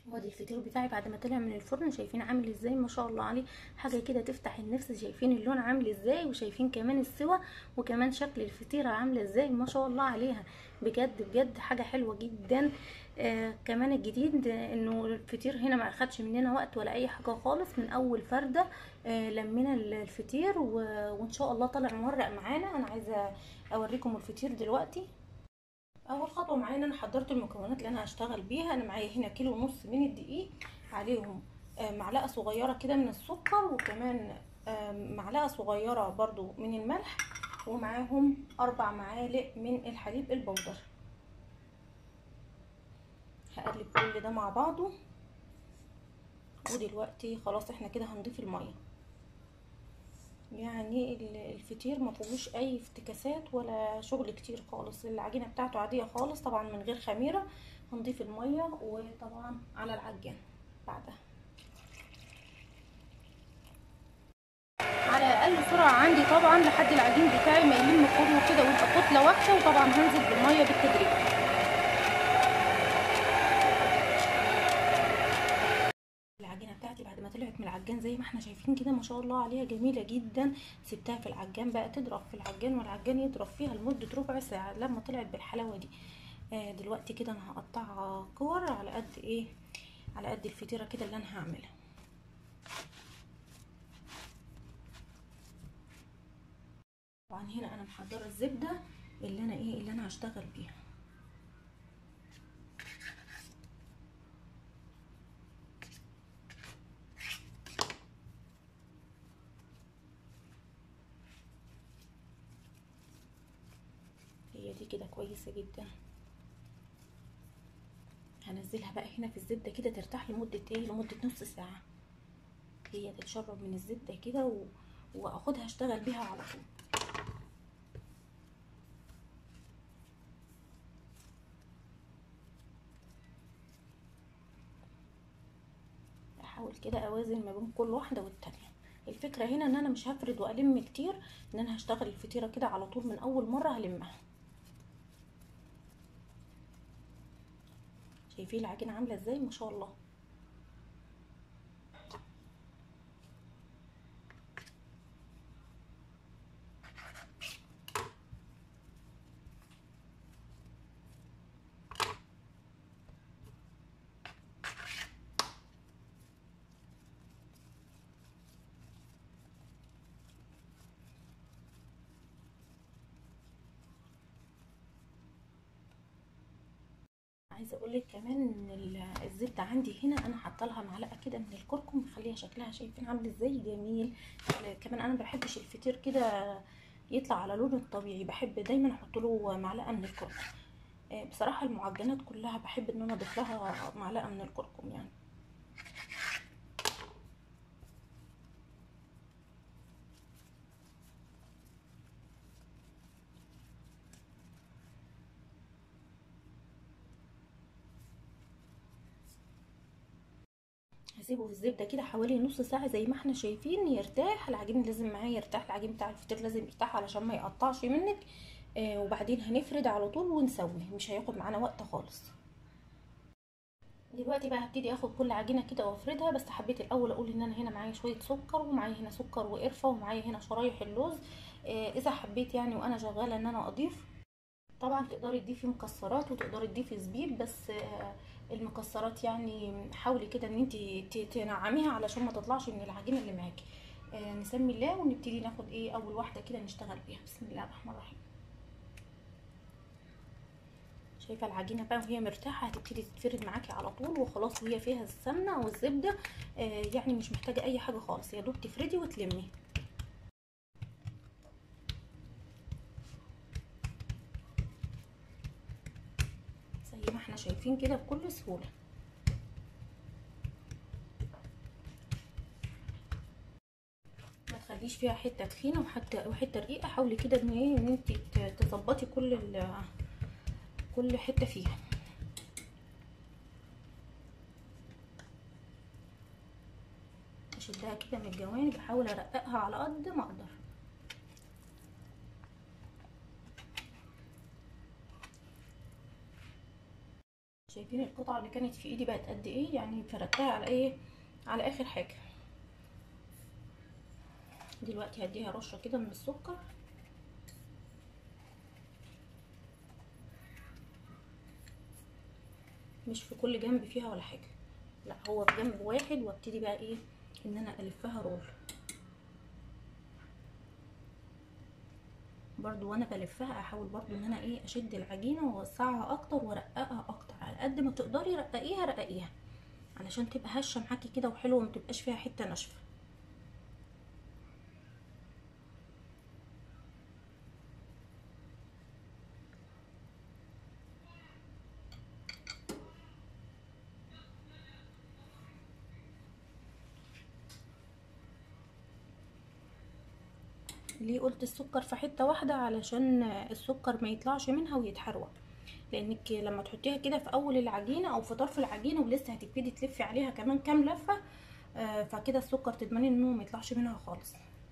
وادي الفطير بتاعي بعد ما طلع من الفرن شايفين عامل ازاي ما شاء الله عليه حاجه كده تفتح النفس شايفين اللون عامل ازاي وشايفين كمان السوا وكمان شكل الفطيره عامله ازاي ما شاء الله عليها بجد بجد حاجه حلوه جدا آه كمان الجديد آه، انه الفطير هنا ما اخدش مننا وقت ولا اي حاجه خالص من اول فرده آه لمينا الفطير و- وان شاء الله طالع مورق معانا انا عايزه اوريكم الفطير دلوقتي اول خطوه معايا ان انا حضرت المكونات اللي انا هشتغل بيها انا معايا هنا كيلو ونص من الدقيق عليهم آه، معلقه صغيره كده من السكر وكمان آه، معلقه صغيره برضو من الملح ومعاهم اربع معالق من الحليب البودر هقلب كل ده مع بعضه ودلوقتي خلاص احنا كده هنضيف الميه يعني ال- الفطير ما فيهوش اي افتكاسات ولا شغل كتير خالص العجينه بتاعته عاديه خالص طبعا من غير خميره هنضيف الميه وطبعا على العجان بعدها على اقل سرعه عندي طبعا لحد العجين بتاعي ما يلم كله كده ويبقى كتله واحده وطبعا هنزل بالميه بالتدريج العجينه بتاعتي بعد ما طلعت من العجان زي ما احنا شايفين كده ما شاء الله عليها جميله جدا سبتها في العجان بقى تضرب في العجان والعجان يضرب فيها لمده ربع ساعه لما طلعت بالحلاوه دي آه دلوقتي كده انا هقطعها كور على قد ايه على قد الفطيره كده اللي انا هعملها طبعا هنا انا محضره الزبده اللي انا ايه اللي انا هشتغل بيها هي دي كده كويسه جدا هنزلها بقى هنا في الزبده كده ترتاح لمده ايه لمده نص ساعه هي تتشرب من الزبده كده و... واخدها اشتغل بيها على طول احاول كده اوازن ما بين كل واحده والتانيه الفكره هنا ان انا مش هفرد والم كتير ان انا هشتغل الفطيره كده على طول من اول مره هلمها شايفين العجينه عامله ازاي ما شاء الله عايزه اقول لك كمان ان ال- الزبده عندي هنا انا حاطه لها معلقه كده من الكركم مخليها شكلها شايفين عامل ازاي جميل كمان انا ما بحبش الفطير كده يطلع على لونه الطبيعي بحب دايما احط له معلقه من الكركم آه، بصراحه المعجنات كلها بحب ان انا اضيف لها معلقه من الكركم يعني هسيبه في الزبده كده حوالي نص ساعه زي ما احنا شايفين يرتاح العجين لازم معاه يرتاح العجين بتاع الفطير لازم يرتاح علشان ما يقطعش منك آه وبعدين هنفرد على طول ونسوي مش هياخد معانا وقت خالص دلوقتي بقى هبتدي اخد كل عجينه كده وافردها بس حبيت الاول اقول ان انا هنا معايا شويه سكر ومعايا هنا سكر وقرفه ومعايا هنا شرايح اللوز آه اذا حبيت يعني وانا شغاله ان انا اضيف طبعا تقدري تضيفي مكسرات وتقدري تضيفي زبيب بس آه المكسرات يعني حاولي كده ان انت تنعميها علشان ما تطلعش من العجينه اللي معاكي آه نسمي الله ونبتدي ناخد ايه اول واحده كده نشتغل بيها بسم الله الرحمن الرحيم شايفه العجينه بقى وهي مرتاحه هتبتدي تتفرد معاكي على طول وخلاص وهي فيها السمنه والزبده آه يعني مش محتاجه اي حاجه خالص يا دوب تفردي وتلمي زي ما احنا شايفين كده بكل سهوله ما تخليش فيها حته تخينه وحتى وحته رقيقه حاولي كده ان ايه ان انت تظبطي كل كل حته فيها اشدها كده من الجوانب بحاول ارققها على قد ما اقدر شايفين القطعه اللي كانت في ايدي بقت قد ايه يعني فردتها على ايه على اخر حاجه دلوقتي هديها رشه كده من السكر مش في كل جنب فيها ولا حاجه لا هو في جنب واحد وابتدي بقى ايه ان انا الفها رول برضو وانا بلفها احاول برضو ان انا ايه اشد العجينه واوسعها اكتر وارققها اكتر على قد ما تقدري رققيها رققيها علشان تبقى هشه معاكي كده وحلوه وما تبقاش فيها حته ناشفه ليه قلت السكر في حته واحده علشان السكر ما يطلعش منها ويتحروق لانك لما تحطيها كده في اول العجينه او في طرف العجينه ولسه هتبتدي تلفي عليها كمان كام لفه آه فكده السكر تضمني انه ما يطلعش منها خالص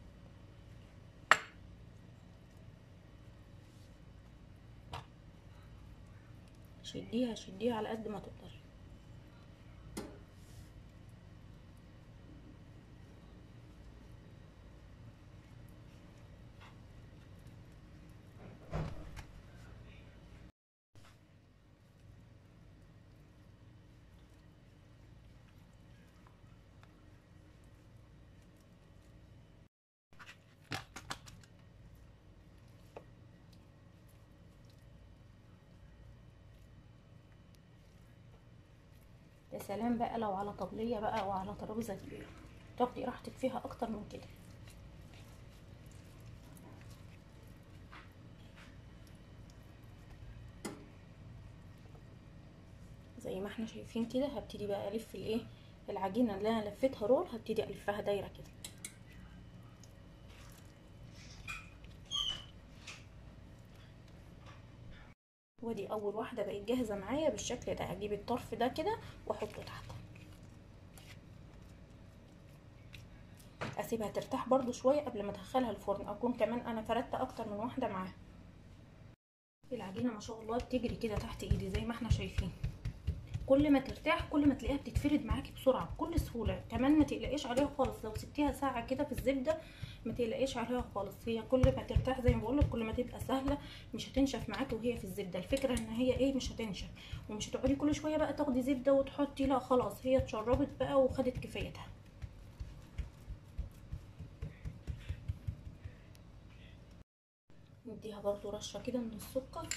شديها شديها على قد ما تقدري يا سلام بقى لو على طبلية بقى او على ترابيزة كبيرة تاخدي راحتك فيها اكتر من كده زي ما احنا شايفين كده هبتدي بقى الف الايه العجينة اللي انا لفيتها رول هبتدي الفها دايرة كده ودي اول واحده بقت جاهزه معايا بالشكل ده هجيب الطرف ده كده واحطه تحت اسيبها ترتاح برضو شويه قبل ما ادخلها الفرن اكون كمان انا فردت اكتر من واحده معاها العجينه ما شاء الله بتجري كده تحت ايدي زي ما احنا شايفين كل ما ترتاح كل ما تلاقيها بتتفرد معاكي بسرعه بكل سهوله كمان ما تقلقيش عليها خالص لو سبتيها ساعه كده في الزبده ما تقلقيش عليها خالص هي كل ما ترتاح زي ما بقولك كل ما تبقى سهله مش هتنشف معاكي وهي في الزبده الفكره ان هي ايه مش هتنشف ومش هتقعدي كل شويه بقى تاخدي زبده وتحطي لا خلاص هي اتشربت بقى وخدت كفايتها نديها برضو رشه كده من السكر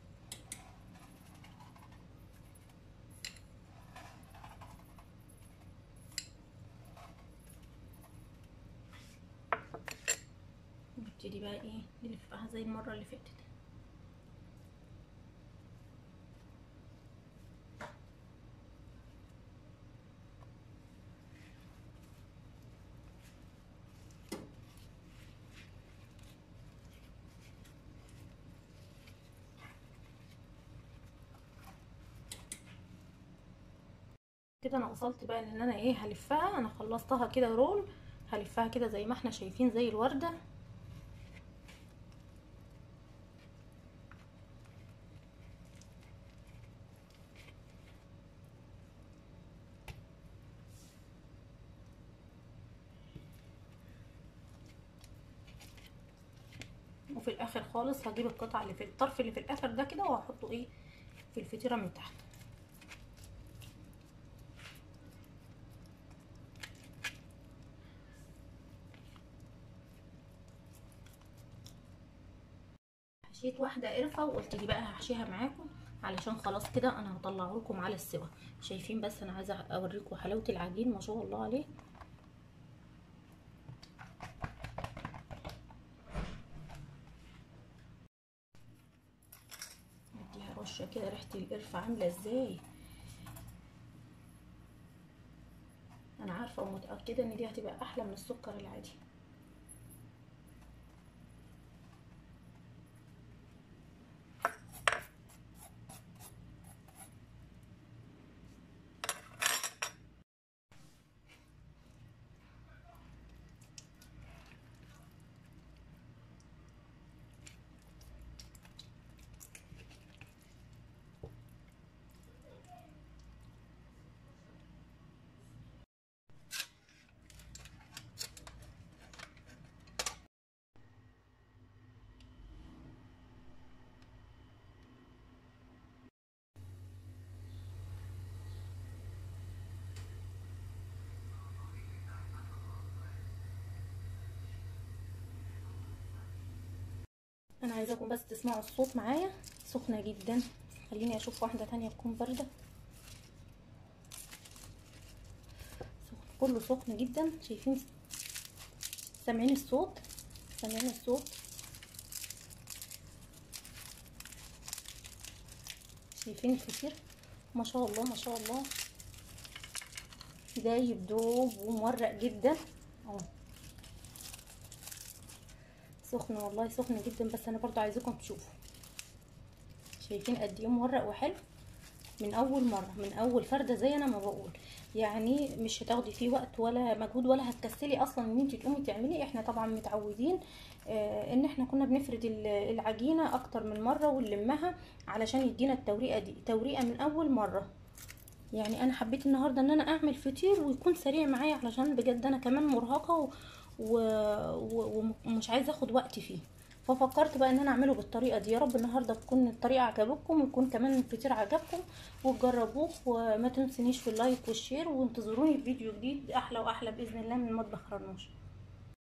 نبتدي بقى ايه نلفها زي المره اللي فاتت كده انا وصلت بقى ان انا ايه هلفها انا خلصتها كده رول هلفها كده زي ما احنا شايفين زي الورده وفي الاخر خالص هجيب القطعه اللي في الطرف اللي في الاخر ده كده وهحطه ايه في الفطيره من تحت حشيت واحده قرفه وقلت دي بقى هحشيها معاكم علشان خلاص كده انا هطلعه لكم على السوا شايفين بس انا عايزه اوريكم حلاوه العجين ما شاء الله عليه نديها رشه كده ريحه القرفه عامله ازاي انا عارفه ومتاكده ان دي هتبقى احلى من السكر العادي انا عايزاكم بس تسمعوا الصوت معايا سخنه جدا خليني اشوف واحده تانية تكون بارده كله سخن جدا شايفين سامعين الصوت سامعين الصوت شايفين الفطير ما شاء الله ما شاء الله دايب دوب ومورق جدا اهو سخن والله سخن جدا بس انا برضو عايزاكم تشوفوا شايفين قد ايه مورق وحلو من اول مره من اول فرده زي انا ما بقول يعني مش هتاخدي فيه وقت ولا مجهود ولا هتكسلي اصلا ان انت تقومي تعملي احنا طبعا متعودين آه ان احنا كنا بنفرد العجينه اكتر من مره ونلمها علشان يدينا التوريقه دي توريقه من اول مره يعني انا حبيت النهارده ان انا اعمل فطير ويكون سريع معايا علشان بجد انا كمان مرهقه و... و... و... ومش عايزه اخد وقت فيه ففكرت بقى ان انا اعمله بالطريقه دي يا رب النهارده تكون الطريقه عجبتكم ويكون كمان الفطير عجبكم وتجربوه وما تنسونيش في اللايك والشير وانتظروني في فيديو جديد احلى واحلى باذن الله من مطبخ رنوش